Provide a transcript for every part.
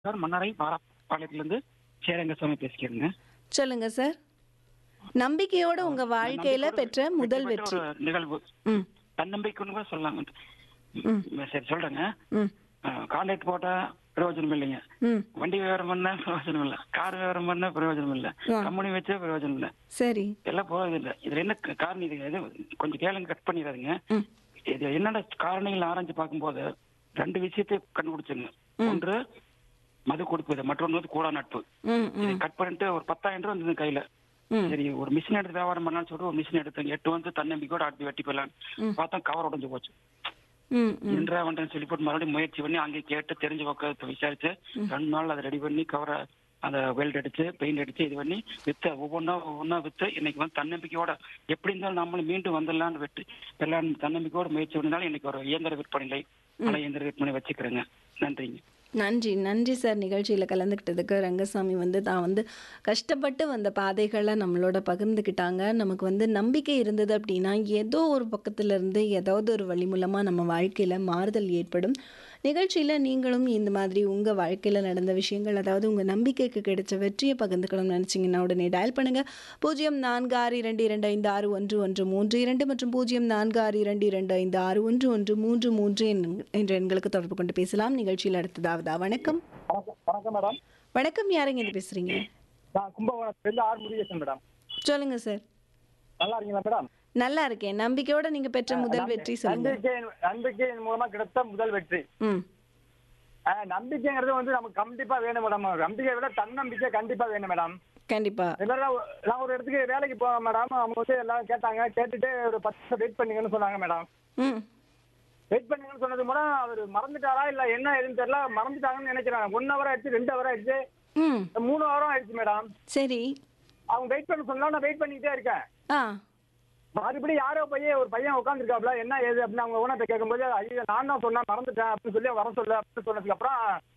Sir மன்னரை பாலப்பாளையத்திலிருந்து சேரங்கசாமி பேசிக்கிறேங்க சொல்லுங்க sir நம்பிக்கையோட உங்க வாழ்க்கையில நம்பிக்கையோட பெற்ற முதல் வெற்றி வெற்றி பெற்ற ஒரு நிகழ்வு ம் தன்னம்பிக்கைன்னு கூட சொல்லலாம் ம். சரி சொல்றேங்க ம் கான்ட்ராக்ட் போட்டா பிரயோஜனம் இல்லைங்க ம் வண்டி வியாபாரம் பண்ணா பிரயோஜனம் இல்ல கார் வியாபாரம் பண்ணா பிரயோஜனம் இல்ல ஆ. கம்பெனி வச்சா பிரயோஜனம் இல்ல சரி எல்லாம் போறது இல்ல இதுல என்ன க- காரணம் இது எது கொஞ்சம் கேளுங்க கட் பண்ணிடாதீங்க ம் இது என்னென்ன காரணங்கள் ஆராய்ஞ்சு பார்க்கும்போது ரெண்டு விஷயத்தை கண்டுபிடிச்சுங்க ஒன்று மது கொடுப்பது மற்றொன்று வந்து கூட நட்பு ம் இதை ம் கட் பண்ணிட்டு ஒரு பத்தாயிரம் ரூபாய் இருந்தது கையில ம் சரி ஒரு மிஷின் எடுத்து வியாபாரம் பண்ணலாம்னு சொல்லிட்டு ஒரு மிஷின் எடுத்தேன் எட்டு வந்து தன்னம்பிக்கையோட அடுத்து வெட்டி போயிடலாம் பார்த்தா கவர் உடைஞ்சு போச்சு ம் ம் இன்றா வந்துன்னு சொல்லி போட்டு மறுபடியும் முயற்சி பண்ணி அங்கே கேட்டு தெரிஞ்ச பக்கத்தை விசாரிச்சு ரெண்டு நாள் அதை ரெடி பண்ணி கவரை அந்த வெல்ட் அடிச்சு பெயிண்ட் அடிச்சு இது பண்ணி வித்து ஒவ்வொன்றா ஒவ்வொன்றா வித்து இன்னைக்கு வந்து தன்னம்பிக்கையோட எப்படி இருந்தாலும் நம்மளும் மீண்டும் வந்துடலாம்னு வெற்றி எல்லாம் தன்னம்பிக்கையோட முயற்சி பண்ணினாலும் இன்னைக்கு ஒரு இயந்திர விற்பனை பல இயந்திர விற்பனை வச்சுக்கிறேங்க நன்றிங்க நன்றி நன்றி சார் நிகழ்ச்சியில் கலந்துக்கிட்டதுக்கு ரங்கசாமி வந்து தான் வந்து கஷ்டப்பட்டு வந்த பாதைகளை நம்மளோட பகிர்ந்துக்கிட்டாங்க நமக்கு வந்து நம்பிக்கை இருந்தது அப்படின்னா ஏதோ ஒரு பக்கத்துல இருந்து ஏதாவது ஒரு வழி மூலமாக நம்ம வாழ்க்கையில் மாறுதல் ஏற்படும் நிகழ்ச்சியில் நீங்களும் இந்த மாதிரி உங்கள் வாழ்க்கையில் நடந்த விஷயங்கள் அதாவது உங்கள் நம்பிக்கைக்கு கிடைச்ச வெற்றியை பகிர்ந்துக்கணும்னு நினச்சிங்கன்னா உடனே டயல் பண்ணுங்கள் பூஜ்ஜியம் நான்கு ஆறு இரண்டு இரண்டு ஐந்து ஆறு ஒன்று ஒன்று மூன்று இரண்டு மற்றும் பூஜ்ஜியம் நான்கு ஆறு இரண்டு இரண்டு ஐந்து ஆறு ஒன்று ஒன்று மூன்று மூன்று என்- என்ற எண்களுக்கு தொடர்பு கொண்டு பேசலாம் நிகழ்ச்சியில் அடுத்ததாவதா வணக்கம் வணக்கம் வணக்கம் மேடம் வணக்கம் யாருங்க இது பேசுறீங்க நான் கும்பகோணத்துலேருந்து ஆர் முருகேசன் மேடம் சொல்லுங்க சார் நல்லா இருக்கீங்களா மேடம் நல்லா இருக்கேன் நம்பிக்கையோட நீங்க பெற்ற முதல் வெற்றி சொல்லுங்க நம்பிக்கை நம்பிக்கையின் மூலமா கிடைத்த முதல் வெற்றி ம் ஆஹ், நம்பிக்கைங்கிறது வந்து நமக்கு கண்டிப்பா வேணும் மேடம் நம்பிக்கையை விட தன்னம்பிக்கை கண்டிப்பா வேணும் மேடம் கண்டிப்பா இதெல்லாம் நான் ஒரு இடத்துக்கு வேலைக்கு போவேன் மேடம் அவங்க வந்து எல்லாம் கேட்டாங்க கேட்டுட்டு ஒரு பத்து நிமிஷம் வெயிட் பண்ணீங்கன்னு சொன்னாங்க மேடம் ம் வெயிட் பண்ணீங்கன்னு சொன்னது மூலம் அவர் மறந்துட்டாரா இல்ல என்ன ஏதுன்னு தெரியல மறந்துட்டாங்கன்னு நினைக்கிறேன் ஒன் ஹவர் ஆயிடுச்சு ரெண்டு ஹவர் ஆயிடுச்சு ம் மூணு ஹவரும் ஆயிடுச்சு மேடம் சரி அவங்க வெயிட் பண்ண சொன்னா நான் வெயிட் பண்ணிக்கிட்டே இருக்கேன் ஆ மறுபடியும் யாரோ பையன் ஒரு பையன் உட்காந்துருக்காப்ல என்ன ஏது அப்படின்னு அவங்க ஓனத்தை கேட்கும்போது ஐயோ நான் தான் சொன்னேன் மறந்துட்டேன் அப்படின்னு சொல்லி வர சொல்ல அப்படின்னு சொன்னதுக்கு அப்புறம்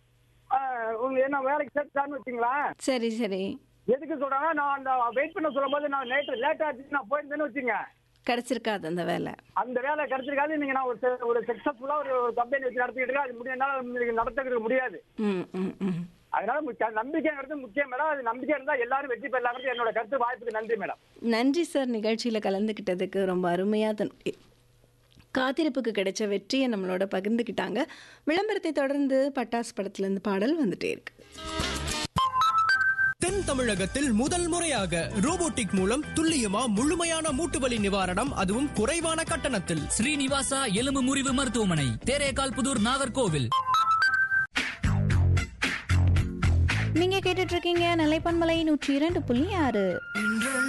ஆஹ், உங்க என்ன வேலைக்கு சேர்த்துட்டான்னு வச்சுங்களேன் சரி சரி எதுக்கு சொல்றாங்க நான் அந்த வெயிட் பண்ண சொல்லும்போது நான் நேற்று லேட் ஆச்சு நான் போயிருந்தேன்னு வச்சுங்க கிடைச்சிருக்காது அந்த வேலை அந்த வேலை கிடைச்சிருக்காது நீங்க நான் ஒரு se- ஒரு சக்சஸ்ஃபுல்லா ஒரு கம்பெனி வச்சு நடத்திக்கிட்டு இருக்கேன் அது முடியாதுனால உங்களுக்கு நடத்துறதுக்கு முடியாது ம் ம் ம் அதனால முக்கிய- நம்பிக்கைங்கிறது முக்கியம் மேடம் அது நம்பிக்கை இருந்தா எல்லாரும் வெற்றி பெறலாங்கிறது என்னோட கருத்து வாய்ப்புக்கு நன்றி மேடம் நன்றி சார் நிகழ்ச்சியில் கலந்துக்கிட்டதுக்கு ரொம்ப அருமையாக தன் காத்திருப்புக்கு கிடைச்ச வெற்றியை நம்மளோட பகிர்ந்துக்கிட்டாங்க விளம்பரத்தை தொடர்ந்து பட்டாசு படத்துலேருந்து பாடல் வந்துட்டே இருக்கு தென் தமிழகத்தில் முதல் முறையாக ரோபோட்டிக் மூலம் துல்லியமா முழுமையான மூட்டு வலி நிவாரணம் அதுவும் குறைவான கட்டணத்தில் ஸ்ரீனிவாசா எலும்பு முறிவு மருத்துவமனை தேரேகால் புதூர் நாகர்கோவில் நீங்க கேட்டுட்டு இருக்கீங்க நிலைப்பன்மலை நூற்றி இரண்டு புள்ளி ஆறு இன்றே